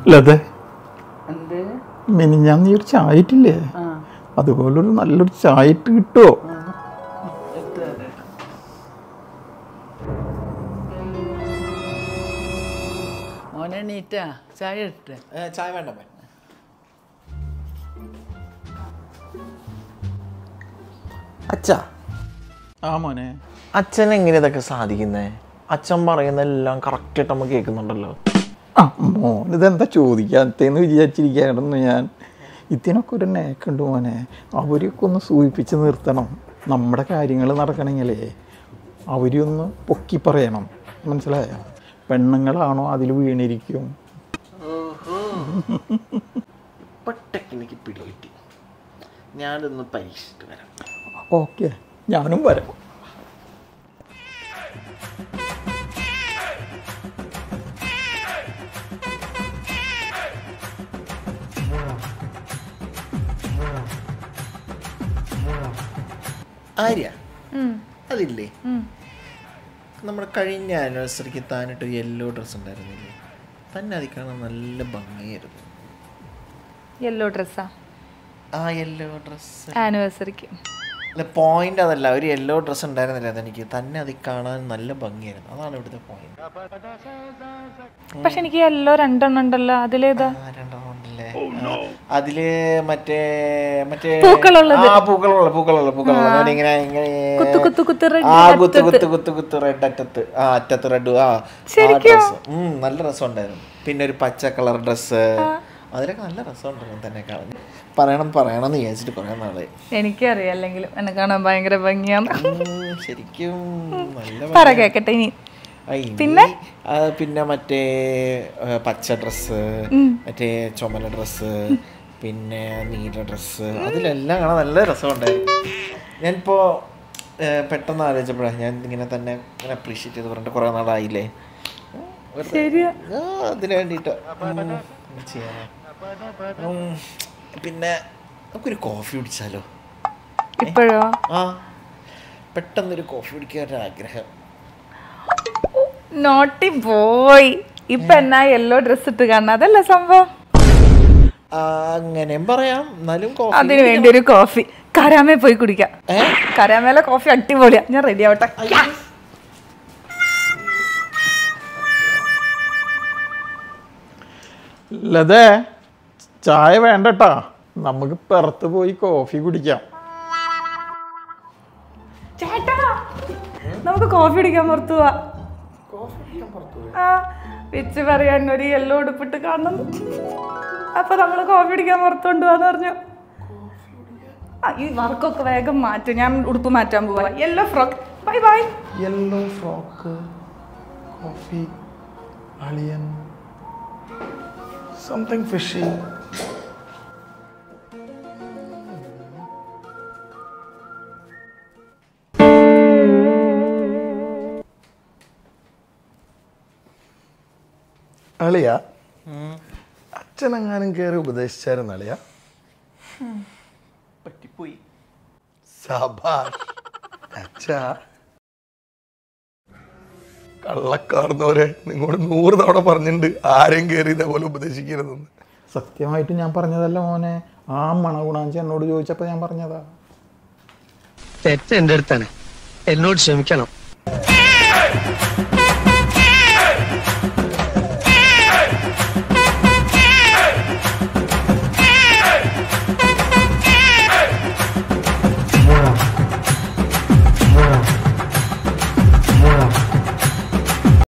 ലതേ എന്ത് മിനിഞ്ഞാൻ നീ ഒരു ചായ ഇട്ടില്ലേ ആ അതുപോലൊരു നല്ലൊരു ചായ ഇട്ട് കിട്ടുമോ എത്ര മോനെ നീറ്റാ ചായ ഇട്ട് ചായ വേണ്ട മേ അച്ഛാ ആ മോനെ അച്ഛൻ എങ്ങനെ ഇതൊക്കെ സാധിക്കുന്നേ അച്ഛൻ പറയുന്ന എല്ലാം കറക്റ്റായിട്ട് നമ്മൾ കേൾക്കുന്നുണ്ടല്ലോ ആ മോൻ ഇതെന്താ ചോദിക്കാത്തേന്ന് വിചാരിച്ചിരിക്കുകയായിരുന്നു ഞാൻ ഇതിനൊക്കെ ഒരു നേക്കുണ്ട് മോനെ അവരെയൊക്കെ ഒന്ന് സൂചിപ്പിച്ച് നിർത്തണം നമ്മുടെ കാര്യങ്ങൾ നടക്കണമെങ്കിലേ അവരെയൊന്ന് പൊക്കി പറയണം മനസ്സിലായോ പെണ്ണുങ്ങളാണോ അതിൽ വീണിരിക്കും ഇപ്പൊ ടെക്നിക്ക് പിടികിട്ടി ഞാനൊന്ന് പരീക്ഷിച്ചിട്ട് വരാം ഓക്കെ ഞാനും വരാം ആര്യ അതില്ലേ നമ്മുടെ കഴിഞ്ഞ ആനിവേഴ്സറിക്ക് താനിട്ട് യെല്ലോ ഡ്രസ്സ് ഉണ്ടായിരുന്നില്ലേ തന്നെ അതിൽ കാണാൻ നല്ല ഭംഗിയായിരുന്നു യെല്ലോ ഡ്രസ്സാ ആ യെല്ലോ ഡ്രസ്സ് ആനിവേഴ്സറിക്ക് അല്ല പോയിന്റ് അതല്ല ഒരു യെല്ലോ ഡ്രസ്സ് ഉണ്ടായിരുന്നില്ല അതെനിക്ക് തന്നെ അതിൽ കാണാൻ നല്ല ഭംഗിയായിരുന്നു അതാണ് ഇവിടുത്തെ പോയിന്റ് പക്ഷെ എനിക്ക് യെല്ലോ രണ്ടെണ്ണം ഉണ്ടല്ലോ അതിലേതാ ആ, രണ്ടെണ്ണം ഉണ്ടല്ലേ ആ, അതില് മറ്റേ മറ്റേ പൂക്കളുള്ളത്. ആ പൂക്കളുള്ള പൂക്കളുള്ള പൂക്കളുള്ള അവിടെ ഇങ്ങനെ ഇങ്ങനെ കുത്തു കുത്തു കുത്തു red ആ കുത്ത് കുത്ത് കുത്ത് കുത്ത് റെഡ് അറ്റത്ത് ആ അറ്റത്ത് റെഡ് ആ ഡ്രസ് നല്ല രസം ഉണ്ടായിരുന്നു പിന്നെ ഒരു പച്ച കളർ ഡ്രസ്സ് അതിലൊക്കെ നല്ല രസം ഉണ്ടായിരുന്നു തന്നെ കാണാൻ പറയണം പറയണം എന്ന് വിചാരിച്ചിട്ട് കുറെ നാളെ എനിക്കറിയാം അല്ലെങ്കിലും എന്നെ കാണാൻ ഭയങ്കര ഭംഗിയാണ് ശരിക്കും നല്ല പറ കേക്കട്ടെ ഇനി ആ, ഇനി, ആ, പിന്നെ മറ്റേ ആ, പച്ച ഡ്രസ്സ് മറ്റേ ചുമല ഡ്രസ്സ് പിന്നെ നീല ഡ്രസ്സ് അതിലെല്ലാം കാണാൻ നല്ല രസമുണ്ടായിരുന്നു ഞാനിപ്പോ ഏ, പെട്ടെന്ന് ആലോചിച്ചപ്പോഴാണ് ഞാൻ ഇങ്ങനെ തന്നെ ഇങ്ങനെ അപ്രീഷിയേറ്റ് ചെയ്ത് പറഞ്ഞിട്ട് കുറേ നാളായില്ലേ വെറുതെ- ശരിയാ ആ, അതിന് വേണ്ടിയിട്ട് ചെയ്യാനാ ഉം, പിന്നെ നമുക്കൊരു കോഫി കുടിച്ചാലോ ഇപ്പോഴോ ആ പെട്ടെന്നൊരു കോഫി കുടിക്കാൻ ഒരു ആഗ്രഹം നോട്ടി പോയി ഇപ്പൊ എന്നാ യെല്ലോ ഡ്രസ് ഇട്ട് കാണുന്ന അതല്ല സംഭവം ആ, അങ്ങനെയും പറയാം എന്നാലും കോഫി അതിന് വേണ്ടി ഒരു കോഫി കരാമേ പോയി കുടിക്കാം കരാമേലെ കോഫി അടിപൊളിയാ ഞാൻ റെഡി ആവട്ടെ ലതേ ചായ വേണ്ടട്ടാ നമുക്ക് പുറത്ത് പോയി കോഫി കുടിക്കാം ചേട്ടാ നമുക്ക് കോഫി കുടിക്കാൻ പുറത്തു പോവാ ആ വെച്ച് പറയാൻ ഒരു യെല്ലോ ഉടുപ്പിട്ട് കാണണം അപ്പൊ നമ്മള് കോഫി കുടിക്കാൻ പുറത്തു കൊണ്ടുപോവാന്ന് പറഞ്ഞു ആ ഈ വർക്കൊക്കെ വേഗം മാറ്റും ഞാൻ ഉടുപ്പ് മാറ്റാൻ പോവാ yellow frock bye bye yellow frock coffee അളിയൻ സംതിങ് ഫിഷി അളിയ അച്ഛനെങ്ങാനും കയറി ഉപദേശിച്ചായിരുന്നു അളിയ പറ്റിപ്പോയി സബാഷ് അച്ഛാ കള്ളക്കാർന്നവരെ നിങ്ങളോട് നൂറ് തവണ പറഞ്ഞിട്ടുണ്ട് ആരെയും കയറി ഇതേപോലെ ഉപദേശിക്കരുതെന്ന് സത്യമായിട്ട് ഞാൻ പറഞ്ഞതല്ല മോനെ ആ മണഗുണാഞ്ചി എന്നോട് ചോദിച്ചപ്പോൾ ഞാൻ പറഞ്ഞതാ തെറ്റ് എന്റെ അടുത്താണ് എന്നോട് ക്ഷമിക്കണം